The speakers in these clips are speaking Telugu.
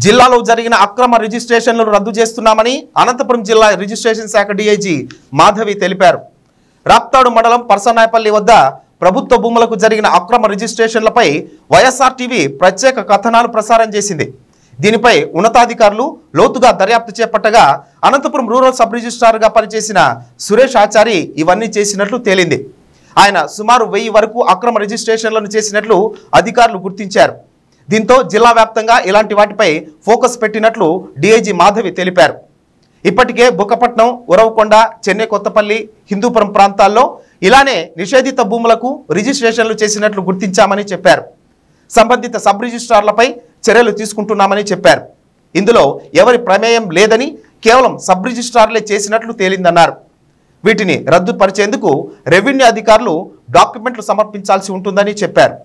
జిల్లాలో జరిగిన అక్రమ రిజిస్ట్రేషన్లను రద్దు చేస్తున్నామని అనంతపురం జిల్లా రిజిస్ట్రేషన్ శాఖ డీఐజీ మాధవి తెలిపారు రాప్తాడు మండలం పర్సనాయపల్లి వద్ద ప్రభుత్వ భూములకు జరిగిన అక్రమ రిజిస్ట్రేషన్లపై వైఎస్ఆర్ టీవీ ప్రత్యేక కథనాలు ప్రసారం చేసింది దీనిపై ఉన్నతాధికారులు లోతుగా దర్యాప్తు చేపట్టగా అనంతపురం రూరల్ సబ్ రిజిస్ట్రార్గా పనిచేసిన సురేష్ ఆచారి ఇవన్నీ చేసినట్లు తేలింది ఆయన సుమారు వెయ్యి వరకు అక్రమ రిజిస్ట్రేషన్లను చేసినట్లు అధికారులు గుర్తించారు దీంతో జిల్లా వ్యాప్తంగా ఇలాంటి వాటిపై ఫోకస్ పెట్టినట్లు డీఐజీ మాధవి తెలిపారు ఇప్పటికే బుక్కపట్నం ఉరవకొండ చెన్నై కొత్తపల్లి హిందూపురం ప్రాంతాల్లో ఇలానే నిషేధిత భూములకు రిజిస్ట్రేషన్లు చేసినట్లు గుర్తించామని చెప్పారు సంబంధిత సబ్ రిజిస్ట్రార్లపై చర్యలు తీసుకుంటున్నామని చెప్పారు ఇందులో ఎవరి ప్రమేయం లేదని కేవలం సబ్ రిజిస్ట్రార్లే చేసినట్లు తేలిందన్నారు వీటిని రద్దుపరిచేందుకు రెవెన్యూ అధికారులు డాక్యుమెంట్లు సమర్పించాల్సి ఉంటుందని చెప్పారు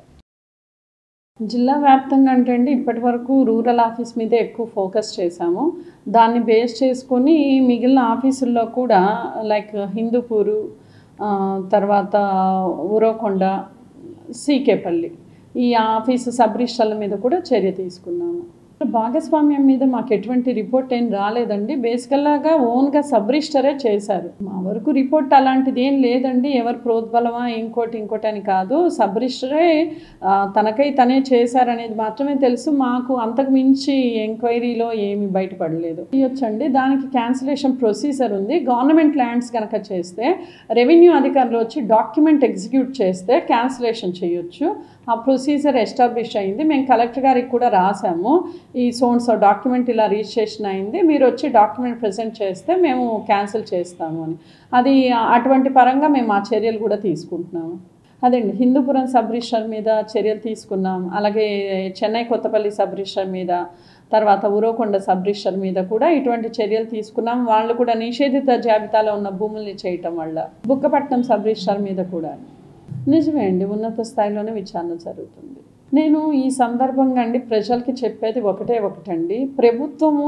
జిల్లా వ్యాప్తంగా అంటే అండి ఇప్పటి వరకు రూరల్ ఆఫీస్ మీద ఎక్కువ ఫోకస్ చేశాము దాన్ని బేస్ చేసుకొని మిగిలిన ఆఫీసుల్లో కూడా లైక్ హిందూపూరు ఆ, తర్వాత ఉరవకొండ సీకేపల్లి ఈ ఆఫీసు సబ్ రిజిస్టర్ల మీద కూడా చర్య తీసుకున్నాము భాగస్వామ్యం మీద మాకు ఎటువంటి రిపోర్ట్ ఏం రాలేదండి బేసికల్గా ఓన్గా సబ్ రిజిస్టరే చేశారు మా వరకు రిపోర్ట్ అలాంటిది ఏం లేదండి ఎవరు ప్రోద్బలమా ఇంకోటి ఇంకోటి అని కాదు సబ్ రిజిస్టరే ఆ, తనకై తనే చేశారనేది మాత్రమే తెలుసు మాకు అంతకు మించి ఎంక్వైరీలో ఏమి బయటపడలేదు చేయొచ్చండి దానికి క్యాన్సిలేషన్ ప్రొసీజర్ ఉంది గవర్నమెంట్ ల్యాండ్స్ కనుక చేస్తే రెవెన్యూ అధికారులు వచ్చి డాక్యుమెంట్ ఎగ్జిక్యూట్ చేస్తే క్యాన్సిలేషన్ చేయొచ్చు ఆ ప్రొసీజర్ ఎస్టాబ్లిష్ అయింది మేము కలెక్టర్ గారికి కూడా రాసాము ఈ సోన్స్ డాక్యుమెంట్ ఇలా రిజిస్ట్రేషన్ అయింది మీరు వచ్చి డాక్యుమెంట్ ప్రజెంట్ చేస్తే మేము క్యాన్సిల్ చేస్తాము అని అది అటువంటి పరంగా మేము ఆ చర్యలు కూడా తీసుకుంటున్నాము అదండి హిందూపురం సబ్ రిజిస్టర్ మీద చర్యలు తీసుకున్నాం అలాగే చెన్నై కొత్తపల్లి సబ్ రిజిస్టర్ మీద తర్వాత ఉరవకొండ సబ్ రిజిస్టర్ మీద కూడా ఇటువంటి చర్యలు తీసుకున్నాం వాళ్ళు కూడా నిషేధిత జాబితాలో ఉన్న భూముల్ని చేయటం వల్ల బుక్కపట్నం సబ్ రిజిస్టర్ మీద కూడా నిజమే అండి ఉన్నత స్థాయిలోనే విచారణ జరుగుతుంది నేను ఈ సందర్భంగా అండి ప్రజలకి చెప్పేది ఒకటే ఒకటండి ప్రభుత్వము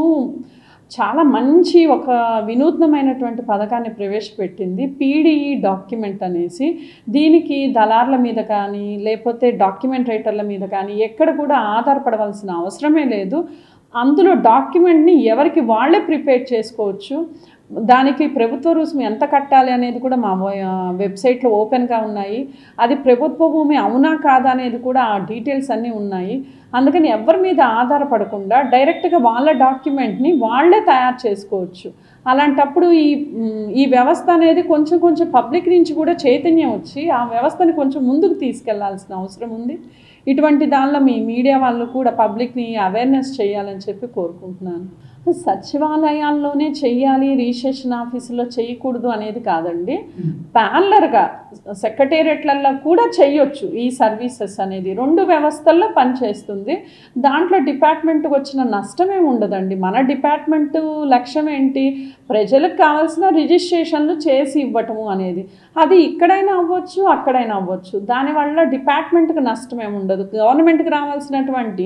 చాలా మంచి ఒక వినూత్నమైనటువంటి పథకాన్ని ప్రవేశపెట్టింది పీడిఈ డాక్యుమెంట్ అనేసి దీనికి దళార్ల మీద కానీ లేకపోతే డాక్యుమెంట్ రైటర్ల మీద కానీ ఎక్కడ కూడా ఆధారపడవలసిన అవసరమే లేదు అందులో డాక్యుమెంట్ని ఎవరికి వాళ్ళే ప్రిపేర్ చేసుకోవచ్చు దానికి ప్రభుత్వ రుసుము ఎంత కట్టాలి అనేది కూడా మా వె- వెబ్సైట్లో ఓపెన్గా ఉన్నాయి అది ప్రభుత్వ భూమి అవునా కాదా అనేది కూడా ఆ డీటెయిల్స్ అన్నీ ఉన్నాయి అందుకని ఎవరి మీద ఆధారపడకుండా డైరెక్ట్గా వాళ్ళ డాక్యుమెంట్ని వాళ్ళే తయారు చేసుకోవచ్చు అలాంటప్పుడు ఈ మ్, ఈ వ్యవస్థ అనేది కొంచెం కొంచెం పబ్లిక్ నుంచి కూడా చైతన్యం వచ్చి ఆ వ్యవస్థని కొంచెం ముందుకు తీసుకెళ్లాల్సిన అవసరం ఉంది ఇటువంటి దానిలో మీ మీడియా వాళ్ళు కూడా పబ్లిక్ని అవేర్నెస్ చేయాలని చెప్పి కోరుకుంటున్నాను సచివాలయాల్లోనే చెయ్యాలి రిజిస్ట్రేషన్ ఆఫీసులో చేయకూడదు అనేది కాదండి ప్యాన్లర్గా సెక్రటేరియట్లలో కూడా చేయొచ్చు ఈ సర్వీసెస్ అనేది రెండు వ్యవస్థల్లో పనిచేస్తుంది దాంట్లో డిపార్ట్మెంట్కి వచ్చిన నష్టమే ఉండదండి మన డిపార్ట్మెంట్ లక్ష్యం ఏంటి ప్రజలకు కావాల్సిన రిజిస్ట్రేషన్లు చేసి ఇవ్వటము అనేది అది ఇక్కడైనా అవ్వచ్చు అక్కడైనా అవ్వచ్చు దానివల్ల డిపార్ట్మెంట్కి నష్టమేమి ఉండదు గవర్నమెంట్కి రావాల్సినటువంటి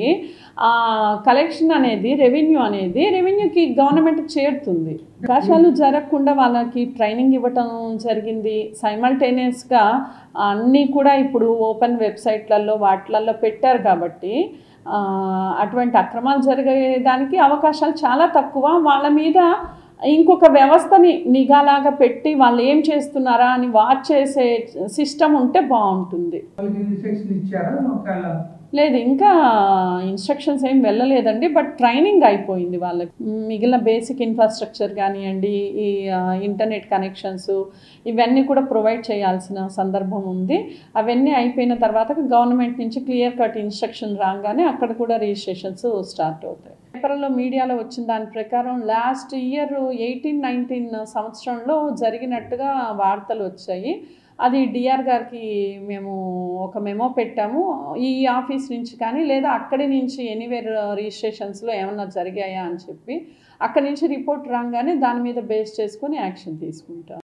కలెక్షన్ అనేది రెవెన్యూ అనేది రెవెన్యూకి గవర్నమెంట్కి చేరుతుంది అవకాశాలు జరగకుండా వాళ్ళకి ట్రైనింగ్ ఇవ్వటం జరిగింది సైమల్టేనియస్గా అన్నీ కూడా ఇప్పుడు ఓపెన్ వెబ్సైట్లలో వాటిలలో పెట్టారు కాబట్టి ఆ, అటువంటి అక్రమాలు జరిగేదానికి అవకాశాలు చాలా తక్కువ వాళ్ళ మీద ఇంకొక వ్యవస్థని నిఘాలాగా పెట్టి వాళ్ళు ఏం చేస్తున్నారా అని వాచ్ చేసే సిస్టమ్ ఉంటే బాగుంటుంది వాళ్ళకి ఇన్స్ట్రక్షన్ ఇచ్చారా ఒకవేళ లేదు ఇంకా ఇన్స్ట్రక్షన్స్ ఏం వెళ్ళలేదండి బట్ ట్రైనింగ్ అయిపోయింది వాళ్ళకి మిగిలిన బేసిక్ ఇన్ఫ్రాస్ట్రక్చర్ కానివ్వండి ఈ ఆ, ఇంటర్నెట్ కనెక్షన్స్ ఇవన్నీ కూడా ప్రొవైడ్ చేయాల్సిన సందర్భం ఉంది అవన్నీ అయిపోయిన తర్వాత గవర్నమెంట్ నుంచి క్లియర్ కట్ ఇన్స్ట్రక్షన్ రాగానే అక్కడ కూడా రిజిస్ట్రేషన్స్ స్టార్ట్ అవుతాయి పేపర్లో మీడియాలో వచ్చిన దాని ప్రకారం లాస్ట్ ఇయర్ ఎయిటీన్ నైన్టీన్ సంవత్సరంలో జరిగినట్టుగా వార్తలు వచ్చాయి అది డిఆర్ గారికి మేము ఒక మెమో పెట్టాము ఈ ఆఫీస్ నుంచి కానీ లేదా అక్కడి నుంచి ఎనీవేర్ రిజిస్ట్రేషన్స్లో ఏమన్నా జరిగాయా అని చెప్పి అక్కడి నుంచి రిపోర్ట్ రాగానే దాని మీద బేస్ చేసుకొని యాక్షన్ తీసుకుంటాం